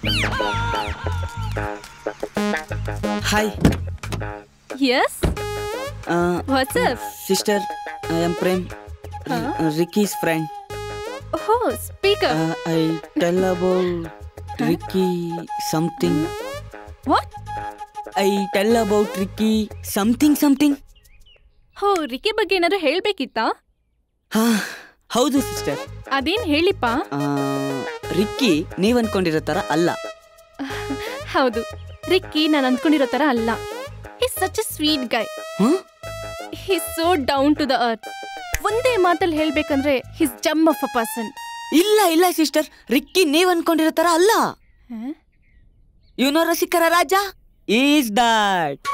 Hi yes what's up sister I am Prem Ricky's friend oh speaker I tell about Ricky something what I tell about Ricky something something ಹೋ Ricky ಬಗ್ಗೆ ಏನಾದ್ರು ಹೇಳ್ಬೇಕಿತ್ತಾ ಹಾ ಹೌದು sister ಅದೇನ್ ಹೇಳಿಪ್ಪ Ricky ನೀವ್ ಅನ್ಕೊಂಡಿರೋ ಥರ ಅಲ್ಲ ಹೌದು ರಿಕ್ಕಿ ನಾನು ಅಂದ್ಕೊಂಡಿರೋ ತರ ಅಲ್ಲ his such a sweet guy hmm? His so down to the earth ಒಂದೇ ಮಾತಲ್ಲಿ ಹೇಳ್ಬೇಕಂದ್ರೆ his gem of a person ಇಲ್ಲ ಇಲ್ಲ ಸಿಸ್ಟರ್ ರಿಕ್ಕಿ ನೀವ್ ಅನ್ಕೊಂಡಿರೋ ಥರ ಅಲ್ಲ ಇವನೋ ರಸಿಕರ ರಾಜ is that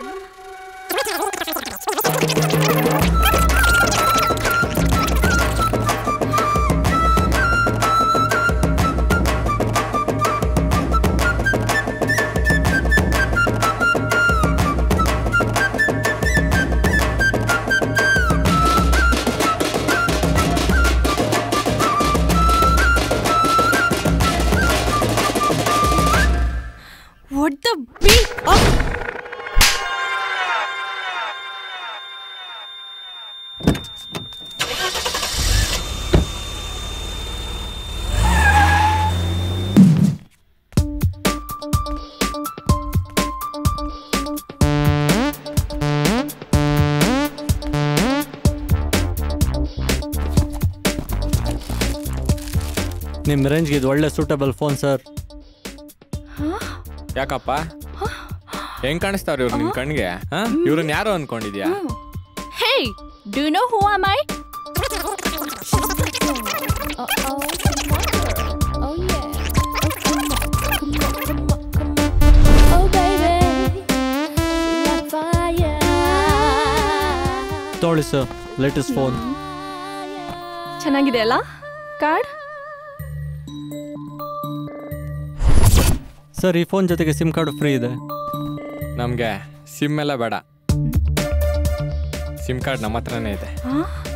what the beat ನಿಮ್ಮ ರೇಂಜ್ಗೆ ಇದು ಒಳ್ಳೆ ಸೂಟಬಲ್ ಫೋನ್ ಸರ್ ಯಾಕಪ್ಪ ಹೆಂಗ್ ಕಾಣಿಸ್ತಾವ್ರಿ ಇವ್ರು ನಿನ್ ಕಣ್ಗೆ ಇವ್ರನ್ನ ಯಾರು ಅನ್ಕೊಂಡಿದ್ಯಾ hey do know who am I ತೊಗೊಳ್ಳಿ ಸರ್ ಲೇಟೆಸ್ಟ್ ಫೋನ್ ಚೆನ್ನಾಗಿದೆ ಅಲ್ಲ ಕಾರ್ಡ್ ಸರ್ ಈ ಫೋನ್ ಜೊತೆಗೆ ಸಿಮ್ ಕಾರ್ಡ್ ಫ್ರೀ ಇದೆ ನಮ್ಗೆ ಸಿಮ್ ಎಲ್ಲ ಬೇಡ ಸಿಮ್ ಕಾರ್ಡ್ ನಮ್ಮ ಹತ್ರನೇ ಇದೆ ಹಾ